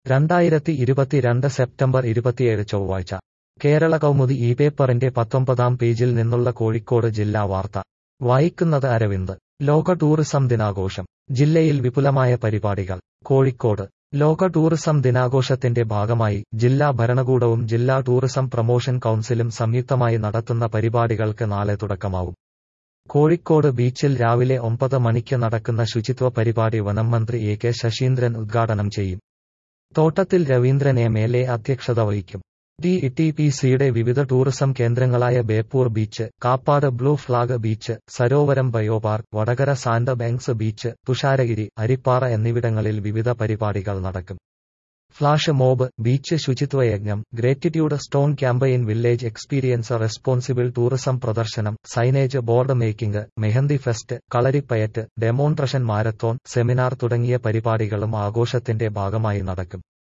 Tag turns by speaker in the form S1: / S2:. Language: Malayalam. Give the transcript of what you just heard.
S1: രണ്ടായിരത്തി ഇരുപത്തിരണ്ട് സെപ്റ്റംബർ ഇരുപത്തിയേഴ് ചൊവ്വാഴ്ച കേരള കൗമുദി ഈ പേപ്പറിന്റെ പത്തൊമ്പതാം പേജിൽ നിന്നുള്ള കോഴിക്കോട് ജില്ലാ വാർത്ത വായിക്കുന്നത് അരവിന്ദ് ലോക ടൂറിസം ദിനാഘോഷം ജില്ലയിൽ വിപുലമായ പരിപാടികൾ കോഴിക്കോട് ലോക ടൂറിസം ദിനാഘോഷത്തിന്റെ ഭാഗമായി ജില്ലാ ഭരണകൂടവും ജില്ലാ ടൂറിസം പ്രമോഷൻ കൗൺസിലും സംയുക്തമായി നടത്തുന്ന പരിപാടികൾക്ക് നാളെ തുടക്കമാവും കോഴിക്കോട് ബീച്ചിൽ രാവിലെ ഒമ്പത് മണിക്ക് നടക്കുന്ന ശുചിത്വ പരിപാടി വനം മന്ത്രി എ കെ ശശീന്ദ്രൻ ഉദ്ഘാടനം ചെയ്യും തോട്ടത്തിൽ രവീന്ദ്രൻ എം എൽ എ അധ്യക്ഷത വഹിക്കും ടി ടി പി സിയുടെ വിവിധ ടൂറിസം കേന്ദ്രങ്ങളായ Beypore beach Kappad blue flag beach Sarovaram biopark Vadakara sand banks beach Thusharagiri Arippara എന്നിവിടങ്ങളിൽ വിവിധ പരിപാടികൾ നടക്കും ഫ്ലാഷ് മോബ് ബീച്ച് ശുചിത്വയജ്ഞം gratitude stone campaign village experience responsible tourism പ്രദർശനം signage board making mehndi fest Kalaripayattu demonstration marathon seminar തുടങ്ങിയ പരിപാടികളും ആഘോഷത്തിന്റെ ഭാഗമായി നടക്കും